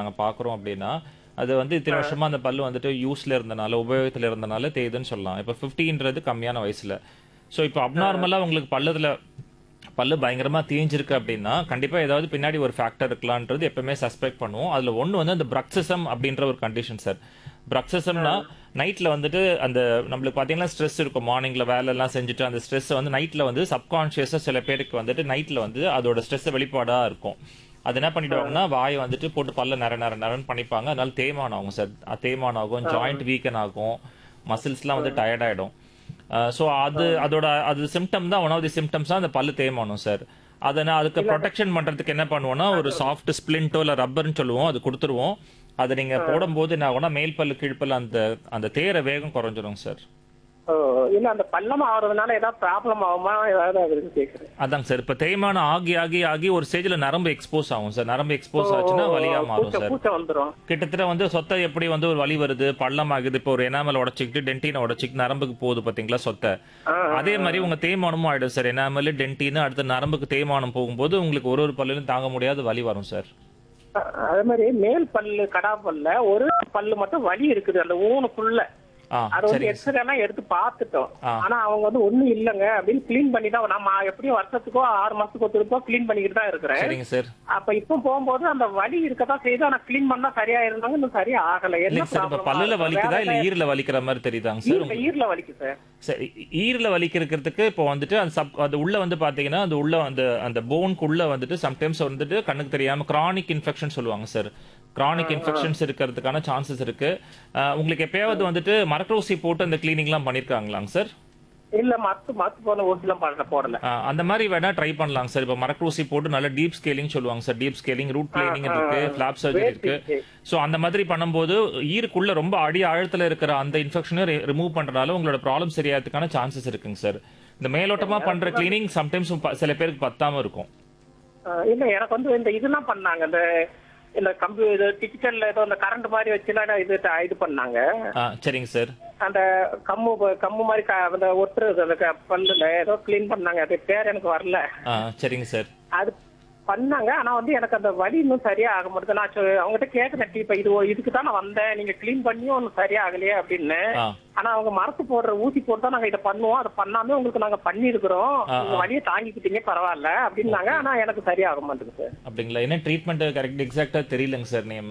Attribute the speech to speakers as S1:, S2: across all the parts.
S1: நாங்க பார்க்குறோம் அப்படின்னா அது வந்து இத்தனை வருஷமா அந்த பல்லு வந்துட்டு யூஸ்ல இருந்தனால உபயோகத்துல இருந்தனால தேயுதுன்னு சொல்லலாம் இப்போ ஃபிஃப்டின்றது கம்மியான வயசுல ஸோ இப்போ அப்நார்மலா உங்களுக்கு பல்லுல பல்லு பயங்கரமா தேஞ்சிருக்கு அப்படின்னா கண்டிப்பா ஏதாவது பின்னாடி ஒரு ஃபேக்டர் இருக்கலான்றது எப்பவுமே சஸ்பெக்ட் பண்ணுவோம் அதுல ஒண்ணு வந்து அந்த பிரக்சிசம் அப்படின்ற ஒரு கண்டிஷன் சார் பிரக்சிசம்னா நைட்ல வந்துட்டு அந்த நம்மளுக்கு பாத்தீங்கன்னா ஸ்ட்ரெஸ் இருக்கும் மார்னிங்ல வேலை எல்லாம் செஞ்சுட்டு அந்த ஸ்ட்ரெஸ் வந்து நைட்ல வந்து சப்கான்ஷியஸா சில பேருக்கு வந்துட்டு நைட்ல வந்து அதோட ஸ்ட்ரெஸ் வெளிப்பாடா இருக்கும் அது என்ன பண்ணிடுவாங்கன்னா வாயை வந்துட்டு போட்டு பல்ல நர நர நரன்னு பண்ணிப்பாங்க அதனால தேய்மானம் ஆகும் சார் தேய்மானம் ஆகும் ஜாயிண்ட் வீக்கன் ஆகும் மசில்ஸ்லாம் வந்து டயர்ட் ஆயிடும் ஸோ அது அதோட அது சிம்டம் தான் ஒன் ஆஃப் தி சிம்டம்ஸ் தான் அந்த பல்லு தேய்மானம் சார் அதை நான் அதுக்கு ப்ரொடெக்ஷன் பண்றதுக்கு என்ன பண்ணுவோம்னா ஒரு சாஃப்ட் ஸ்பிளிண்டோ இல்ல ரப்பர்னு சொல்லுவோம் அது கொடுத்துருவோம் அதை நீங்க போடும்போது என்ன ஆகும்னா மேல் பல்லு கீழ்ப்பல்லு அந்த அந்த தேர வேகம் குறைஞ்சிரும் சார்
S2: ஓ இல்ல அந்த பள்ளம் ஆகுறதுனால ஏதாவது ப்ராப்ளம் ஆகுமா ஏதாவது அதுன்னு கேக்குறேன்
S1: அதாங்க சார் இப்ப தேய்மானம் ஆகி ஆகி ஆகி ஒரு ஸ்டேஜ்ல நரம்பு எக்ஸ்போஸ் ஆகும் சார் நரம்பு எக்ஸ்போஸ் ஆச்சுன்னா வலியா மாறும்
S2: பூச்சை
S1: சார்
S2: பூச்சை வந்துரும்
S1: கிட்டத்தட்ட வந்து சொத்தை எப்படி வந்து ஒரு வலி வருது பள்ளம் ஆகுது இப்போ ஒரு எனாமல் உடச்சிக்கிட்டு டென்டினை உடச்சிக்கிட்டு நரம்புக்கு போகுது பாத்தீங்களா சொத்தை
S2: ஆ,
S1: அதே மாதிரி உங்க தேய்மானமும் ஆயிடும் சார் எனாமல் டென்டின்னு அடுத்து நரம்புக்கு தேய்மானம் போகும்போது உங்களுக்கு ஒரு ஒரு பல்லுலையும் தாங்க முடியாத வலி வரும் சார்
S2: அ- அதே மாதிரி மேல் பல்லு கடா பல்ல ஒரு பல்லு மட்டும் வலி இருக்குது அந்த ஊனுக்குள்ள
S1: ஆ
S2: அது வந்து
S1: சரிங்க
S2: எக்ஸ்ரே எல்லாம் எடுத்து பார்த்துட்டோம்
S1: ஆ.
S2: ஆனா அவங்க வந்து ஒண்ணும் இல்லங்க அப்படின்னு கிளீன் பண்ணி தான் நம்ம எப்படியும் வருஷத்துக்கோ ஆறு மாசத்துக்கோ திருப்போ கிளீன் பண்ணிக்கிட்டு தான் இருக்கிறேன்
S1: சரிங்க சார்
S2: அப்ப இப்ப போகும்போது அந்த வலி இருக்கதான் செய்யுது ஆனா கிளீன் பண்ணா சரியா இருந்தாங்க இன்னும் சரியா ஆகல என்ன
S1: இல்லைங்க சார் இப்ப
S2: problem
S1: பல்லுல
S2: ஆகுது?
S1: வலிக்குதா இல்ல
S2: வேற
S1: ஈரல வலிக்கிற மாதிரி தெரியுதாங்க சார்
S2: ஈரல- ஈரல வலிக்கு சார்
S1: சரி ஈரல வலிக்கிறதுக்கு இப்போ வந்துட்டு அந்த சப் அது உள்ள வந்து பாத்தீங்கன்னா அது உள்ள அந்த அந்த போனுக்குள்ள வந்துட்டு சம்டைம்ஸ் வந்துட்டு கண்ணுக்கு தெரியாம கிரானிக் இன்ஃபெக்ஷன் சொல்லுவாங்க சார் கிரானிக் இன்ஃபெக்ஷன்ஸ் இருக்கிறதுக்கான சான்சஸ் இருக்கு அஹ், உங்களுக்கு எப்பயாவது வந்துட்டு மரக்கரோசி போட்டு அந்த கிளீனிங்லாம் பண்ணிருக்காங்களாங்க சார்
S2: இல்ல மத்து மத்து போன ஊசிலாம் பண்ண போடல
S1: அஹ், அந்த மாதிரி வேணா ட்ரை பண்ணலாங்க சார் இப்போ மரக்கரோசி போட்டு நல்ல டீப் ஸ்கேலிங் சொல்லுவாங்க sir deep scaling root cleaning இருக்கு ஃபிளாப் சர்ஜரி இருக்கு ஸோ அந்த மாதிரி பண்ணும்போது ஈருக்குள்ள ரொம்ப அடி ஆழத்துல இருக்கிற அந்த இன்ஃபெக்ஷனை ரிமூவ் பண்றதுனால உங்களோட ப்ராப்ளம் சரியாகிறதுக்கான சான்சஸ் இருக்குங்க சார் இந்த மேலோட்டமா பண்ற கிளீனிங் சம்டைம்ஸ் சில பேருக்கு பத்தாம இருக்கும்
S2: ஆ, இல்ல எனக்கு வந்து இந்த இதெல்லாம் பண்ணாங்க இந்த இந்த கம்ப்யூட்டர் டிஜிட்டல்ல ஏதோ இந்த கரண்ட் மாதிரி வச்சுலாம் இது ட- இது பண்ணாங்க
S1: ஆ, சரிங்க சார்
S2: அந்த கம்மு ப- கம்மு மாதிரி க- அந்த ஒட்டுறது அந்த க- பல்லுல ஏதோ க்ளீன் பண்ணாங்க அது பேர் எனக்கு வரல
S1: ஆ, சரிங்க சார்
S2: அது பண்ணாங்க ஆனா வந்து எனக்கு அந்த வலி இன்னும் சரியா ஆக மாட்டேது நான் சொ- அவங்ககிட்ட கேட்கறேன் இப்ப இது ஒ- இதுக்கு தான் நான் வந்தேன் நீங்க க்ளீன் பண்ணியும் ஒன்றும் சரியா ஆகலையே அப்படின்னு
S1: ஆ
S2: ஆனா அவங்க மரத்து போடுற ஊசி போட்டு தான் நாங்க இதை பண்ணுவோம் அதை பண்ணாம உங்களுக்கு நாங்க பண்ணிருக்கிறோம்
S1: ஆ,
S2: உங்க வலியை தாங்கிக்கிட்டீங்க பரவாயில்ல அப்படின்னாங்க ஆனா எனக்கு சரியா ஆக மாட்டேங்குது சார்
S1: அப்படிங்களா என்ன ட்ரீட்மெண்ட் கரெக்ட் எக்ஸாக்டா தெரியலங்க சார் நேம்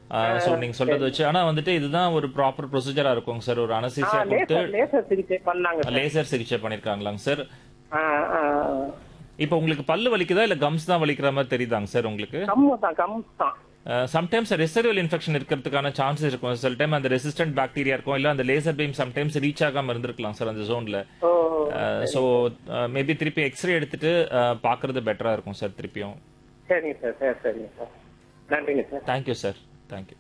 S1: ஸோ நீங்க சொல்றது வச்சு ஆனா வந்துட்டு இதுதான் ஒரு ப்ராப்பர் ப்ரொசீஜரா இருக்குங்க சார் ஒரு அனசீசியா கொடுத்து
S2: லேசர் லேசர் சிகிச்சை பண்ணாங்க சார்
S1: லேசர் சிகிச்சை பண்ணிருக்காங்களாங்க சார்
S2: ஆ, ஆ, ஆ.
S1: இப்போ உங்களுக்கு பல்லு வலிக்குதா இல்ல கம்ஸ் தான் வலிக்கிற மாதிரி தெரியுதாங்க சார் உங்களுக்கு
S2: கம்மு தான் கம்மு தான்
S1: சம்டைம்ஸ் ரெசிடுவல் இன்ஃபெக்ஷன் இருக்கிறதுக்கான சான்சஸ் இருக்கும் சில டைம் அந்த ரெசிஸ்டன்ட் பாக்டீரியா இருக்கும் இல்ல அந்த லேசர் பீம் சம்டைம்ஸ் ரீச் ஆகாம இருந்திருக்கலாம் சார் அந்த ஜோன்ல
S2: ஓ
S1: ஸோ மேபி திருப்பி எக்ஸ்ரே எடுத்துட்டு அஹ், பார்க்கறது பெட்டரா இருக்கும் சார் திருப்பியும்
S2: சரிங்க சார் சரி சரிங்க சார் நன்றிங்க சார்
S1: தேங்க்யூ சார் தேங்க்யூ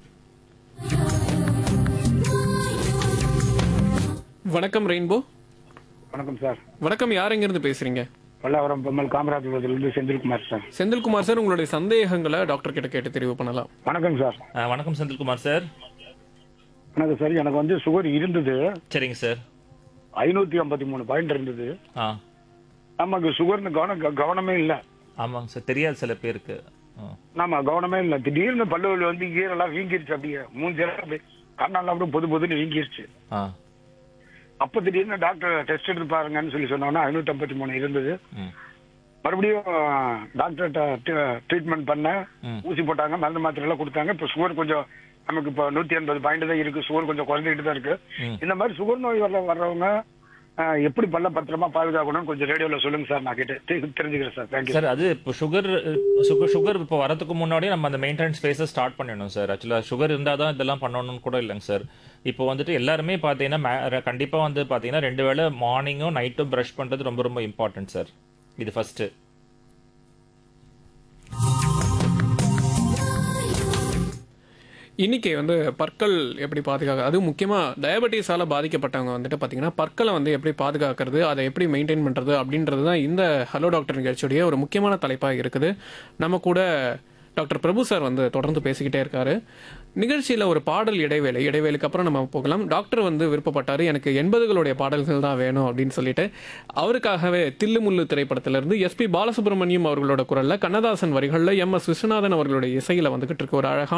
S3: வணக்கம் ரெயின்போ
S4: வணக்கம் சார்
S3: வணக்கம் யார் எங்கிருந்து பேசுறீங்க
S4: பல்லாவரம் பொம்மல் காமராஜபுரத்திலிருந்து செந்தில்குமார் சார்
S3: செந்தில்குமார் சார் உங்களுடைய சந்தேகங்களை டாக்டர் கிட்ட கேட்டு தெரிவு பண்ணலாம்
S4: வணக்கம் சார்
S1: அஹ், வணக்கம் செந்தில்குமார் சார்
S4: வணக்கம் சார் எனக்கு வந்து சுகர் இருந்தது
S1: சரிங்க சார்
S4: ஐநூத்தி ஐம்பத்தி மூணு பாயிண்ட் இருந்தது
S1: ஆ
S4: நமக்கு சுகர்னு கவனம் க- கவனமே இல்ல
S1: ஆமாங்க சார் தெரியாது சில பேருக்கு ஆ.
S4: நாம கவனமே இல்ல திடீர்னு பல்லு வலி வந்து ஈரெல்லாம் வீங்கிருச்சு அப்படியே மூஞ்செல்லாம் அப்படியே கண்ணெல்லாம் அப்படியே பொது பொதுன்னு வீங்கிருச்சு
S1: ஆ
S4: அப்ப திடீர்னு டாக்டர் டெஸ்ட் எடுத்து பாருங்கன்னு சொல்லி சொன்னோன்னா ஐநூத்தி ஐம்பத்தி மூணு இருந்தது
S1: ம்
S4: மறுபடியும் டாக்டர்கிட்ட ட்ரீட்மெண்ட் பண்ண
S1: ம்.
S4: ஊசி போட்டாங்க மருந்து மாத்திரை எல்லாம் கொடுத்தாங்க இப்ப சுகர் கொஞ்சம் நமக்கு இப்ப நூத்தி எண்பது பாயிண்ட் தான் இருக்கு சுகர் கொஞ்சம் குறைஞ்சிக்கிட்டு தான் இருக்கு
S1: ம்.
S4: இந்த மாதிரி சுகர் நோய் வர்ற வர்றவங்க ஆஹ், எப்படி பல்ல பத்திரமா பாதுகாக்கணும்னு கொஞ்சம் ரேடியோல சொல்லுங்க சார் நான் கேட்டு தெ- தெரிஞ்சுக்கிறேன் சார் தேங்க்யூ
S1: சார் அது இப்போ சுகர் சுகர் சுகர் இப்போ வரதுக்கு முன்னாடியே நம்ம அந்த மெயின்டெனன்ஸ் ஃபேஸை ஸ்டார்ட் பண்ணிடணும் சார் ஆக்சுவலாக சுகர் இருந்தால் தான் இதெல்லாம் பண்ணணும்னு கூட இல்லைங்க சார் இப்போ வந்துட்டு எல்லாருமே பார்த்தீங்கன்னா கண்டிப்பாக வந்து பார்த்தீங்கன்னா ரெண்டு வேளை மார்னிங்கும் நைட்டும் ப்ரஷ் பண்ணுறது ரொம்ப ரொம்ப இம்பார்ட்டன்ட் சார் இது ஃபர்ஸ்ட்
S3: இன்னைக்கு வந்து பற்கள் எப்படி பாதுகாக்க அது முக்கியமாக டயபெட்டிஸால் பாதிக்கப்பட்டவங்க வந்துட்டு பார்த்தீங்கன்னா பற்களை வந்து எப்படி பாதுகாக்கிறது அதை எப்படி மெயின்டைன் பண்ணுறது அப்படின்றது தான் இந்த ஹலோ டாக்டர் நிகழ்ச்சியுடைய ஒரு முக்கியமான தலைப்பாக இருக்குது நம்ம கூட டாக்டர் பிரபு சார் வந்து தொடர்ந்து பேசிக்கிட்டே இருக்காரு நிகழ்ச்சியில் ஒரு பாடல் இடைவேளை இடைவேளைக்கு அப்புறம் நம்ம போகலாம் டாக்டர் வந்து விருப்பப்பட்டாரு எனக்கு எண்பதுகளுடைய பாடல்கள் தான் வேணும் அப்படின்னு சொல்லிட்டு அவருக்காகவே தில்லுமுல்லு திரைப்படத்திலிருந்து எஸ்பி பாலசுப்ரமணியம் அவர்களோட குரல்ல கண்ணதாசன் வரிகளில் எம் எஸ் விஸ்வநாதன் அவர்களுடைய இசையில வந்துகிட்டு இருக்க ஒரு அழகான